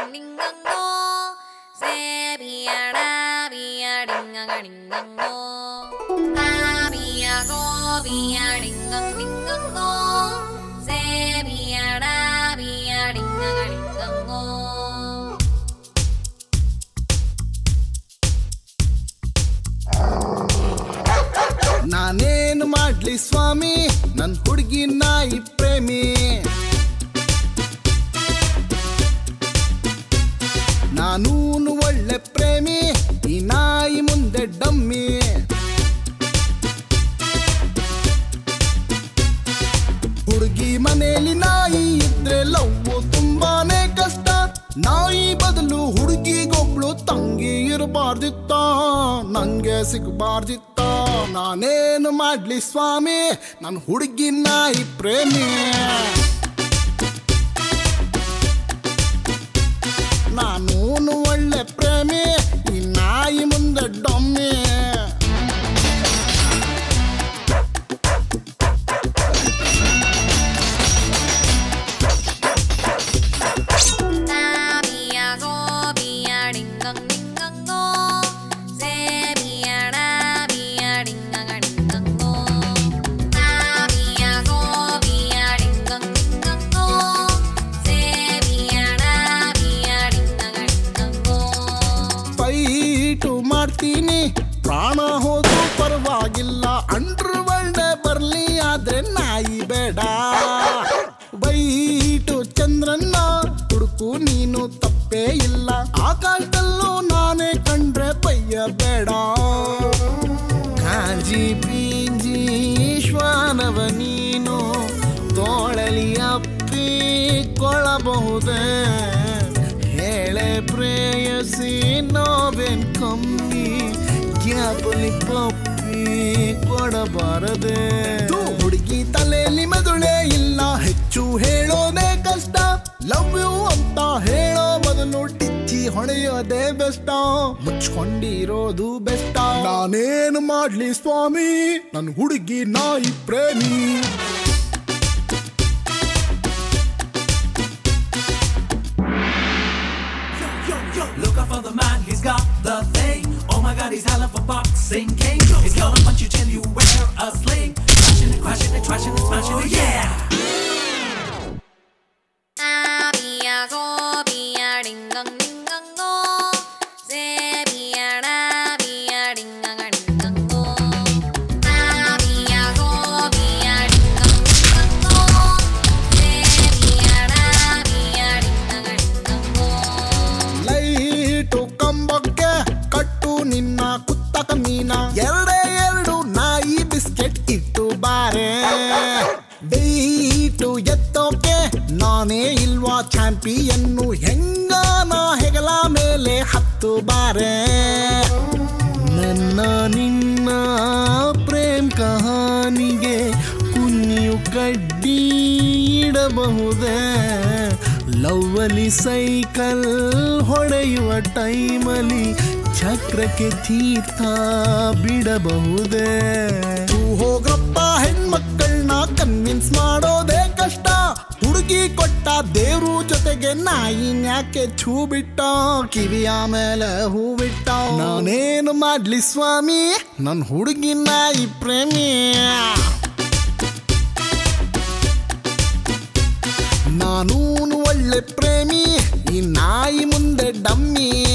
ಡಿಂಗಂಗೋ ಸೇಬಿಯಡ ಬಿಯ ಡಿಂಗಂಗಡಿಂಗಂಗೋ ಆಬಿಯ ಗೋಬಿಯ ಡಿಂಗಂಗ್ ಡಿಂಗಂಗೋ ಸೇಬಿಯಡ ಬಿಯ ಡಿಂಗಂಗಡಿಂಗಂಗೋ ನಾನೇನು ಮಾಡ್ಲಿ ಸ್ವಾಮಿ ನನ್ ಹುಡುಗಿ ನಾಯಿ ಪ್ರೇಮಿ ನಾನೂನು ಒಳ್ಳೆ ಪ್ರೇಮಿ ಈ ನಾಯಿ ಮುಂದೆ ಡಮ್ಮಿ ಹುಡುಗಿ ಮನೆಯಲ್ಲಿ ನಾಯಿ ಇದ್ರೆ ಲವ್ವು ತುಂಬಾನೇ ಕಷ್ಟ ನಾಯಿ ಬದಲು ಹುಡುಗಿಗೊಬ್ಳು ತಂಗಿ ಇರಬಾರ್ದಿತ್ತ ನಂಗೆ ಸಿಗಬಾರ್ದಿತ್ತ ನಾನೇನು ಮಾಡ್ಲಿ ಸ್ವಾಮಿ ನನ್ನ ಹುಡುಗಿ ನಾಯಿ ಪ್ರೇಮಿ ನಾನೂನು ಒಳ್ಳೆ ಪ್ರೇಮಿ ಈ ನಾಯಿ ಮುಂದೆ ಡೊಮ್ಮಿ ಆಬಿಯ ಗೋಬಿಯ ಡಿಂಗಂಗ್ ಡಿಂಗಂಗೋ ಸೇಬಿಯಡ ಬಿಯ ಡಿಂಗಂಗಡಿಂಗಂಗೋ ಆಬಿಯ ಗೋಬಿಯ ಡಿಂಗಂಗ್ ಡಿಂಗಂಗೋ ಸೇಬಿಯಡ ಬಿಯ ಡಿಂಗಂಗಡಿಂಗಂಗೋ ಫೈಟು ಮಾಡ್ತೀನಿ ಪ್ರಾಣ ಹೋದ್ರೂ ಪರವಾಗಿಲ್ಲ ಅಂಡ್ರ್ ಒಳ್ಳೆ ಬರ್ಲಿ ಆದ್ರೆ ನಾಯಿ ಬೇಡ ವೈಟು ಚಂದ್ರನ್ನ ಹುಡುಕು ನೀನು ತಪ್ಪೇ ಇಲ್ಲ ಆಕಾಶದಲ್ಲೂ ನಾನೇ ಕಂಡ್ರೆ ಬಯ್ಯ ಬೇಡ ಕಾಂಜಿ ಪೀಂಜಿ ಶ್ವಾನವ ನೀನು ತೋಳಲಿ ಅಪ್ಪಿಕೊಳ್ಳಬಹುದೇ ಹೇಳೆ ಪ್ರೇಯಸಿ ನೋವೇನ್ ಕಮ್ಮಿ ಗ್ಯಾಪಲಿ ಪಪ್ಪಿ ಕೊಡಬಾರದೆ ಹುಡುಗಿ ತಲೆಯಲ್ಲಿ ಮೆದುಳೇ ಇಲ್ಲ ಹೆಚ್ಚು ಹೇಳೋದೇ ಕಷ್ಟ ಲವ್ ಯು ಅಂತ ಹೇಳೋ ಬದಲು ಟಿಚ್ಚಿ ಹೊಡೆಯೋದೇ ಬೆಷ್ಟ ಮುಚ್ಕೊಂಡಿರೋದು ಬೆಷ್ಟ ನಾನೇನು ಮಾಡ್ಲಿ ಸ್ವಾಮಿ ನನ್ನ ಹುಡುಗಿ ನಾಯಿ ಪ್ರೇಮಿ Look out for the man, he's got the thing. Oh my god, he's hell of a boxing king. He's gonna punch you till you wear a sling. Crashing it, crashing it, trashing it, smashing it, yeah! ಆಬಿಯ ಗೋಬಿಯ ಡಿಂಗಂಗ್ ಡಿಂಗಂಗೋ ಸೇಬಿಯಡ ಬಿಯ ಡಿಂಗಂಗಡಿಂಗಂಗೋ ಆಬಿಯ ಗೋಬಿಯ ಡಿಂಗಂಗ್ ಡಿಂಗಂಗೋ ಸೇಬಿಯಡ ಬಿಯ ಡಿಂಗಂಗಡಿಂಗಂಗೋ ಲೈಟು ಕಂಬಕ್ಕೆ ಕಟ್ಟು ನಿನ್ನ ಕುತ್ತಕ ಮೀನ ಎರಡೇ ಎರಡು ನಾಯಿ ಬಿಸ್ಕೆಟ್ ಇಟ್ಟು ಬಾರೆ ವೆಯ್ಟು ಎತ್ತೋಕೆ ನಾನೇ ಇಲ್ವಾ ಚಾಂಪಿಯನ್ನು ಹೆಂಗಾನ ಹೆಗಲ ಮೇಲೆ ಹತ್ತು ಬಾರೆ ನನ್ನ ನಿನ್ನ ಪ್ರೇಮ್ ಕಹಾನಿಗೆ ಕುನ್ನಿಯು ಕಡ್ಡಿ ಇಡಬಹುದೇ ಲವ್ವಲಿ ಸೈಕಲ್ ಹೊಡೆಯುವ ಟೈಮಲ್ಲಿ ಚಕ್ರಕ್ಕೆ ತೀರ್ಥ ಬಿಡಬಹುದೇ ತೂ ಹೋಗ್ರಪ್ಪ ಹೆಣ್ಮಕ್ಕಳನ್ನ ಕನ್ವಿನ್ಸ್ ಮಾಡೋದೇ ಕಷ್ಟ ಹುಡುಗಿ ಕೊಟ್ಟ ದೇವ್ರು ಜೊತೆಗೆ ನಾಯಿನ್ ಯಾಕೆ ಛೂ ಬಿಟ್ಟ ಕಿವಿಯ ಮೇಲೆ ಹೂ ಬಿಟ್ಟ ನಾನೇನು ಮಾಡ್ಲಿ ಸ್ವಾಮಿ ನನ್ ಹುಡುಗಿ ನಾಯಿ ಪ್ರೇಮಿ ನಾನೂನು ಒಳ್ಳೆ ಪ್ರೇಮಿ ಈ ನಾಯಿ ಮುಂದೆ ಡಮ್ಮಿ